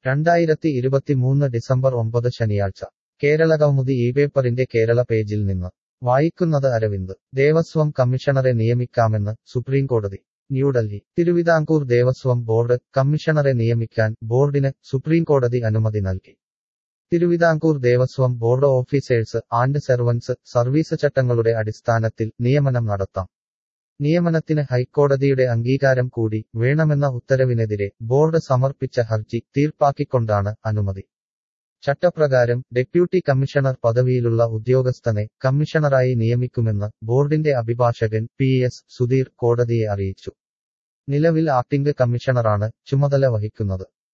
രണ്ടായിരത്തി ഇരുപത്തിമൂന്ന് ഡിസംബർ ഒമ്പത് ശനിയാഴ്ച കേരളകൗമുദി ഈ പേപ്പറിന്റെ കേരള പേജിൽ നിന്ന് വായിക്കുന്നത് അരവിന്ദ് ദേവസ്വം കമ്മീഷണറെ നിയമിക്കാമെന്ന് സുപ്രീംകോടതി ന്യൂഡൽഹി തിരുവിതാംകൂർ ദേവസ്വം ബോർഡ് കമ്മീഷണറെ നിയമിക്കാൻ ബോർഡിന് സുപ്രീംകോടതി അനുമതി നൽകി Travancore Devaswom board officers and servants service ചട്ടങ്ങളുടെ അടിസ്ഥാനത്തിൽ നിയമനം നടത്താം നിയമനത്തിന് ഹൈക്കോടതിയുടെ അംഗീകാരം കൂടി വേണമെന്ന ഉത്തരവിനെതിരെ ബോർഡ് സമർപ്പിച്ച ഹർജി തീർപ്പാക്കിക്കൊണ്ടാണ് അനുമതി ചട്ടപ്രകാരം ഡെപ്യൂട്ടി കമ്മീഷണർ പദവിയിലുള്ള ഉദ്യോഗസ്ഥനെ കമ്മീഷണറായി നിയമിക്കുമെന്ന് ബോർഡിന്റെ അഭിഭാഷകൻ പി എസ് സുധീർ കോടതിയെ അറിയിച്ചു നിലവിൽ ആക്ടിംഗ് കമ്മീഷണറാണ് ചുമതല വഹിക്കുന്നത്